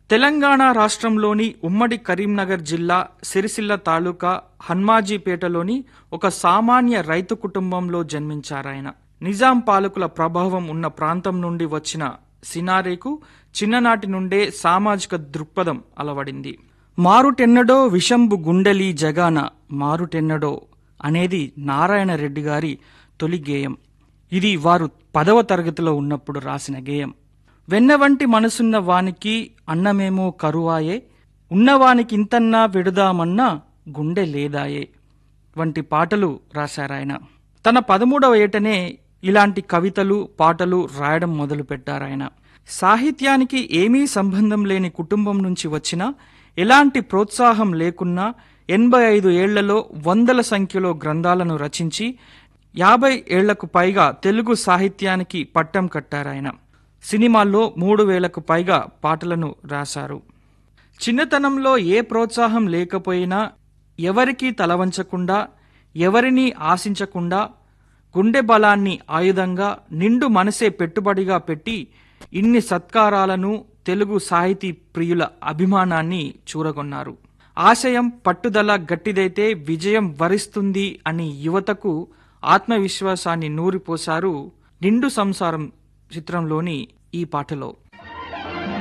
తెలంగాణ రాష్ట్రంలోని ఉమ్మడి కరీంనగర్ జిల్లా సిరిసిల్ల తాలూకా హన్మాజీపేటలోని ఒక సామాన్య రైతు కుటుంబంలో జన్మించారాయన నిజాం పాలకుల ప్రభావం ఉన్న ప్రాంతం నుండి వచ్చిన సినారేకు చిన్ననాటి నుండే సామాజిక దృక్పథం అలవడింది మారుటెన్నడో విషంబు గుండెలి జగాన మారుటెన్నడో అనేది నారాయణ రెడ్డి గారి తొలి గేయం ఇది వారు పదవ తరగతిలో ఉన్నప్పుడు రాసిన గేయం వెన్న వంటి మనసున్న వానికి అన్నమేమో కరువాయే ఉన్నవానికి ఇంతన్నా విడుదామన్నా గుండె లేదాయే వంటి పాటలు రాశారాయన తన పదమూడవ ఏటనే ఇలాంటి కవితలు పాటలు రాయడం మొదలుపెట్టారాయన సాహిత్యానికి ఏమీ సంబంధం లేని కుటుంబం నుంచి వచ్చినా ఎలాంటి ప్రోత్సాహం లేకున్నా ఎనభై ఐదు ఏళ్లలో వందల సంఖ్యలో గ్రంథాలను రచించి యాభై ఏళ్లకు పైగా తెలుగు సాహిత్యానికి పట్టం కట్టారాయన సినిమాల్లో మూడు వేలకు పైగా పాటలను రాశారు చిన్నతనంలో ఏ ప్రోత్సాహం లేకపోయినా ఎవరికీ తలవంచకుండా ఎవరినీ ఆశించకుండా గుండె బలాన్ని ఆయుధంగా నిండు మనసే పెట్టుబడిగా పెట్టి ఇన్ని సత్కారాలను తెలుగు సాహితీ ప్రియుల అభిమానాన్ని చూరగొన్నారు ఆశయం పట్టుదల గట్టిదైతే విజయం వరిస్తుంది అని యువతకు ఆత్మవిశ్వాసాన్ని నూరిపోశారు నిండు సంసారం చిత్రంలోని ఈ పాటలో